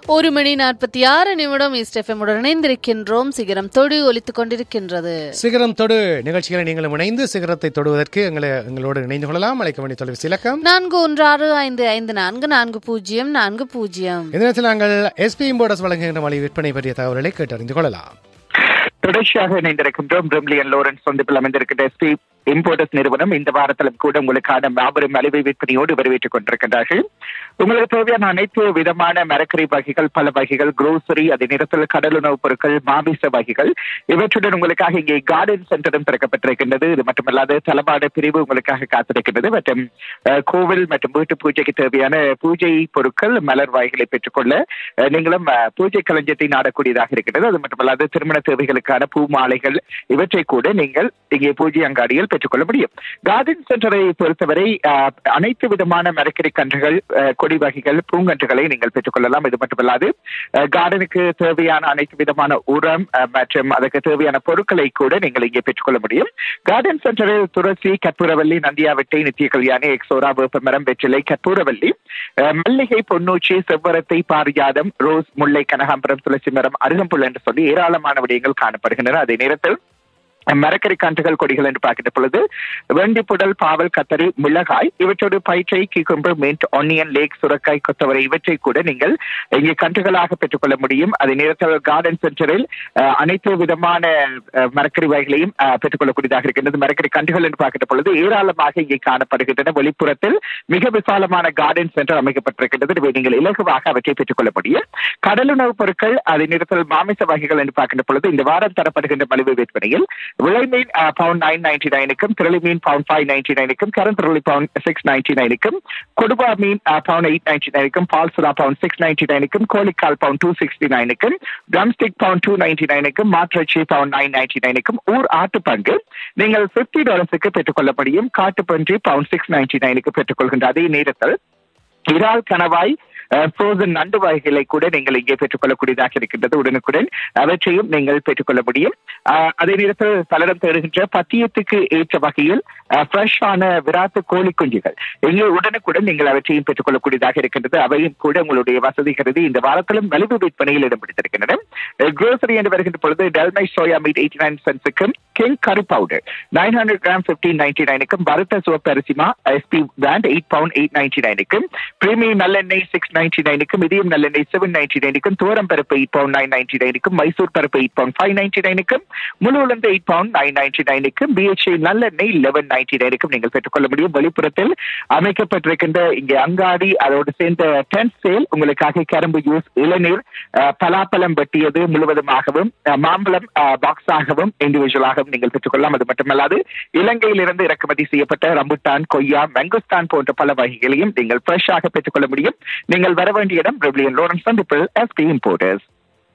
ஒரு மணி நாற்பத்தி ஆறு நிமிடம் இஸ்டெஃபமுடன் இணைந்திருக்கின்றோம் சிகரம் தொடு ஒலித்துக் கொண்டிருக்கின்றது சிகரம் தொடு நிகழ்ச்சிகளை நீங்களும் இணைந்து சிகரத்தை தொடுவதற்கு எங்களை எங்களோடு இணைந்து கொள்ளலாம் அழைக்க வேண்டிய தொலைபேசி இலக்கம் நான்கு ஒன்று ஆறு ஐந்து ஐந்து நான்கு நான்கு பூஜ்ஜியம் நான்கு பூஜ்ஜியம் இந்த நேரத்தில் நாங்கள் எஸ்பி இம்போர்டர்ஸ் வழங்குகின்ற மொழி விற்பனை பற்றிய தகவல்களை கேட்டறிந்து கொள்ளலாம் தொடர்ச்சியாக இணைந்திருக்கின்றோம் பிரிம்லியன் லோரன்ஸ் சந்திப்பில் அமைந்திருக்கின்ற எஸ்பி இம்போர்டர்ஸ் நிறுவனம் இந்த வாரத்திலும் கூட உங்களுக்கான மாபெரும் மலிவு விற்பனையோடு வரவேற்றுக் கொண்டிருக்கின்றார்கள் உங்களுக்கு தேவையான அனைத்து விதமான மரக்கறி வகைகள் பல வகைகள் குரோசரி அதே நேரத்தில் கடலுணவுப் பொருட்கள் மாமிச வகைகள் இவற்றுடன் உங்களுக்காக இங்கே கார்டன் சென்டரும் திறக்கப்பட்டிருக்கின்றது இது மட்டுமல்லாது தளபாட பிரிவு உங்களுக்காக காத்திருக்கின்றது மற்றும் அஹ், கோவில் மற்றும் வீட்டு பூஜைக்கு தேவையான பூஜை பொருட்கள் மலர் வகைகளை பெற்றுக்கொள்ள அஹ், நீங்களும் அஹ், பூஜை களஞ்சியத்தை நாடக்கூடியதாக இருக்கின்றது அது மட்டுமல்லாது திருமண தேவைகளுக்கான பூ மாலைகள் இவற்றை கூட நீங்கள் இங்கே பூஜை அங்காடியில் பெற்றுக்கொள்ள முடியும் கார்டன் சென்டரை பொறுத்தவரை அஹ், அனைத்து விதமான மரக்கறி கன்றுகள் அஹ், கொடி வகைகள் பூங்கன்றுகளை நீங்கள் பெற்றுக்கொள்ளலாம் இது மட்டுமல்லாது அஹ், கார்டனுக்கு தேவையான அனைத்து விதமான உரம் அஹ், மற்றும் அதற்கு தேவையான பொருட்களை கூட நீங்கள் இங்கே பெற்றுக்கொள்ள முடியும் கார்டன் சென்டரில் துளசி கற்பூரவல்லி நந்தியாவட்டை நித்திய கல்யாணி எக்ஸோரா வேப்பமரம் வெற்றிலை கற்பூரவல்லி அஹ், மல்லிகை பொன்னூச்சி செவ்வரத்தை பாரிஜாதம் ரோஸ் முல்லை கனகாம்பரம் துளசி மரம் அருகம்புல் என்று சொல்லி ஏராளமான விடயங்கள் காணப்படுகின்றன அதே நேரத்தில் மரக்கறி கன்றுகள் கொடிகள் என்று பார்க்கின்ற பொழுது வெண்டிப்புடல் பாவல் கத்தரி மிளகாய் இவற்றோடு பயிற்றை கிக்கும்பர் மின்ட் ஒன்னியன் லேக் சுரக்காய் கொத்தவரை இவற்றை கூட நீங்கள் இங்கே கன்றுகளாக பெற்றுக்கொள்ள முடியும் அதே நேரத்தில் கார்டன் சென்டரில் அஹ், அனைத்து விதமான அஹ், மரக்கறி வகைகளையும் அஹ், பெற்றுக்கொள்ளக்கூடியதாக இருக்கின்றது மரக்கறி கன்றுகள் என்று பார்க்கின்ற பொழுது ஏராளமாக இங்கே காணப்படுகின்றன வெளிப்புறத்தில் மிக விசாலமான கார்டன் சென்டர் அமைக்கப்பட்டிருக்கின்றது இவை நீங்கள் இலகுவாக அவற்றை பெற்றுக்கொள்ள முடியும் கடலுணவுப் பொருட்கள் அதே நேரத்தில் மாமிச வகைகள் என்று பார்க்கின்ற பொழுது இந்த வாரம் தரப்படுகின்ற மலிவு விற்பனையில் விலை மீன் பவுண்ட் நைன் நைன்டி நைனுக்கும் திரளி மீன் பவுண்ட் ஃபைவ் நைன்டி நைனுக்கும் கரந்திரளி பவுண்ட் சிக்ஸ் நைன்டி நைனுக்கும் கொடுவா மீன் பவுண்ட் எயிட் நைன்டி நைனுக்கும் பால்சுரா பவுண்ட் சிக்ஸ் நைன்டி நைனுக்கும் கோழிக்கால் பவுண்ட் டூ சிக்ஸ்டி நைனுக்கும் ட்ரம்ஸ்டிக் பவுண்ட் டூ நைன்டி நைனுக்கும் மாற்றச்சி பவுண்ட் நைன் நைன்டி நைனுக்கும் ஊர் ஆட்டு பங்கு நீங்கள் பிப்டி டாலர்ஸுக்கு பெற்றுக்கொள்ள முடியும் காட்டுப்பன்றி பவுண்ட் சிக்ஸ் நைன்டி நைனுக்கு பெற்றுக்கொள்கின்ற அதே நேரத்தில் இறால் கணவாய் ஃப்ரோசன் நண்டு வகைகளை கூட நீங்கள் இங்கே பெற்றுக்கொள்ளக்கூடியதாக இருக்கின்றது உடனுக்குடன் அவற்றையும் நீங்கள் பெற்றுக்கொள்ள முடியும் அஹ், அதே நேரத்தில் பலரும் தேடுகின்ற பத்தியத்துக்கு ஏற்ற வகையில் ஃப்ரெஷ்ஷான விராத்து கோழி குஞ்சுகள் இங்கே உடனுக்குடன் நீங்கள் அவற்றையும் பெற்றுக்கொள்ளக்கூடியதாக இருக்கின்றது அவையும் கூட உங்களுடைய வசதி கருதி இந்த வாரத்திலும் மலிவு விற்பனையில் இடம் பிடித்திருக்கின்றன குரோசரி என்று வருகின்ற பொழுது Delmege soya meat eighty nine சென்ஸுக்கும் King curry powder nine hundred gram fifteen ninety நைனுக்கும் பருத்த சிவப்பு அரிசிமா SP brand eight pound eight ninety நைனுக்கும் பிரீமியம் நல்லெண்ணெய் சிக்ஸ் நைன்டி நைனுக்கும் இதயம் நல்லெண்ணெய் செவன் நைன்டி நைனுக்கும் தூரம் பருப்பு எயிட் பவுண்ட் நைன் நைன்டி நைனுக்கும் மைசூர் பருப்பு எயிட் பவுண்ட் ஃபைவ் நைன்டி நைனுக்கும் முழு உளுந்து எயிட் பவுண்ட் நைன் நைன்டி நைனுக்கும் பிஹெச்ஏ நல்லெண்ணெய் லெவன் நைன்டி நைனுக்கும் நீங்கள் பெற்றுக்கொள்ள முடியும் வெளிப்புறத்தில் அமைக்கப்பட்டிருக்கின்ற இங்கே அங்காடி அதோடு சேர்ந்த டென்ட் சேல் உங்களுக்காக கரும்பு ஜூஸ் இளநீர் அஹ், பலாப்பழம் வெட்டியது முழுவதுமாகவும் அஹ், மாம்பழம் பாக்ஸாகவும் இண்டிவிஜுவலாகவும் நீங்கள் பெற்றுக்கொள்ளலாம் அது மட்டுமல்லாது இலங்கையிலிருந்து இறக்குமதி செய்யப்பட்ட ரம்புட்டான் கொய்யா மெங்குஸ்தான் போன்ற பல வகைகளையும் நீங்கள் ஃப்ரெஷ்ஷாக பெற்றுக்கொள்ள முடியும் நீங்கள் வர வேண்டிய இடம் பிரபிலியன் லோரன்ஸ் சந்திப்பில் எஸ்பி இம்போர்ட்டர்ஸ்